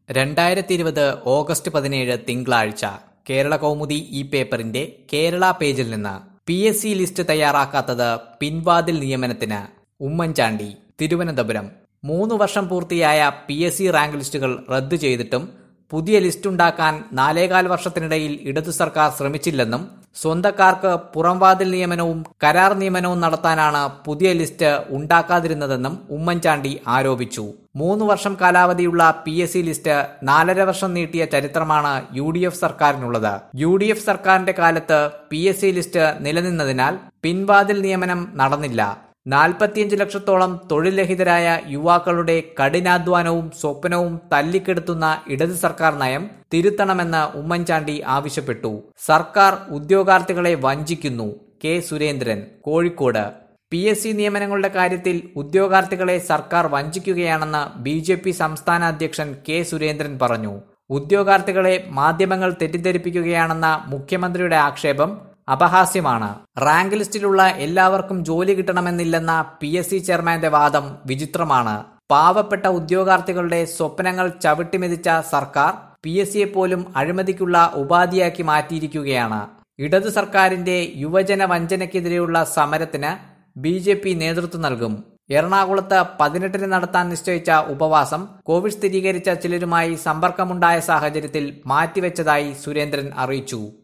രണ്ടായിരത്തി ഇരുപത് ഓഗസ്റ്റ് പതിനേഴ് തിങ്കളാഴ്ച കേരള കൗമുദി ഈ പേപ്പറിന്റെ കേരള പേജിൽ നിന്ന് പി എസ് സി ലിസ്റ്റ് തയ്യാറാക്കാത്തത് പിൻവാതിൽ നിയമനത്തിന് ഉമ്മൻചാണ്ടി തിരുവനന്തപുരം മൂന്ന് വർഷം പൂർത്തിയായ പി എസ് സി റാങ്ക് ലിസ്റ്റുകൾ റദ്ദു ചെയ്തിട്ടും പുതിയ ലിസ്റ്റ് ഉണ്ടാക്കാൻ നാലേകാൽ വർഷത്തിനിടയിൽ ഇടതു സർക്കാർ ശ്രമിച്ചില്ലെന്നും സ്വന്തക്കാർക്ക് പുറംവാതിൽ നിയമനവും കരാർ നിയമനവും നടത്താനാണ് പുതിയ ലിസ്റ്റ് ഉണ്ടാക്കാതിരുന്നതെന്നും ഉമ്മൻചാണ്ടി ആരോപിച്ചു മൂന്ന് വർഷം കാലാവധിയുള്ള പി എസ് സി ലിസ്റ്റ് നാലര വർഷം നീട്ടിയ ചരിത്രമാണ് യു ഡി എഫ് സർക്കാരിനുള്ളത് യു ഡി എഫ് സർക്കാരിന്റെ കാലത്ത് പി എസ് സി ലിസ്റ്റ് നിലനിന്നതിനാൽ പിൻവാതിൽ നിയമനം നടന്നില്ല നാൽപ്പത്തിയഞ്ച് ലക്ഷത്തോളം തൊഴിൽ രഹിതരായ യുവാക്കളുടെ കഠിനാധ്വാനവും സ്വപ്നവും തല്ലിക്കെടുത്തുന്ന ഇടത് സർക്കാർ നയം തിരുത്തണമെന്ന് ഉമ്മൻചാണ്ടി ആവശ്യപ്പെട്ടു സർക്കാർ ഉദ്യോഗാർത്ഥികളെ വഞ്ചിക്കുന്നു K Surendran Kozhikode P S C നിയമനങ്ങളുടെ കാര്യത്തിൽ ഉദ്യോഗാർത്ഥികളെ സർക്കാർ വഞ്ചിക്കുകയാണെന്ന് ബി ജെ പി സംസ്ഥാന അധ്യക്ഷൻ കെ സുരേന്ദ്രൻ പറഞ്ഞു ഉദ്യോഗാർത്ഥികളെ മാധ്യമങ്ങൾ തെറ്റിദ്ധരിപ്പിക്കുകയാണെന്ന മുഖ്യമന്ത്രിയുടെ ആക്ഷേപം അപഹാസ്യമാണ് റാങ്ക് ലിസ്റ്റിലുള്ള എല്ലാവർക്കും ജോലി കിട്ടണമെന്നില്ലെന്ന പി എസ് സി ചെയർമാന്റെ വാദം വിചിത്രമാണ് പാവപ്പെട്ട ഉദ്യോഗാർത്ഥികളുടെ സ്വപ്നങ്ങൾ ചവിട്ടിമെതിച്ച സർക്കാർ പി എസ് സിയെ പോലും അഴിമതിക്കുള്ള ഉപാധിയാക്കി മാറ്റിയിരിക്കുകയാണ് ഇടതു സർക്കാരിന്റെ യുവജന വഞ്ചനയ്ക്കെതിരെയുള്ള സമരത്തിന് ബി ജെ പി നേതൃത്വം നൽകും എറണാകുളത്ത് പതിനെട്ടിന് നടത്താൻ നിശ്ചയിച്ച ഉപവാസം കോവിഡ് സ്ഥിരീകരിച്ച ചിലരുമായി സമ്പർക്കമുണ്ടായ സാഹചര്യത്തിൽ മാറ്റിവെച്ചതായി സുരേന്ദ്രൻ അറിയിച്ചു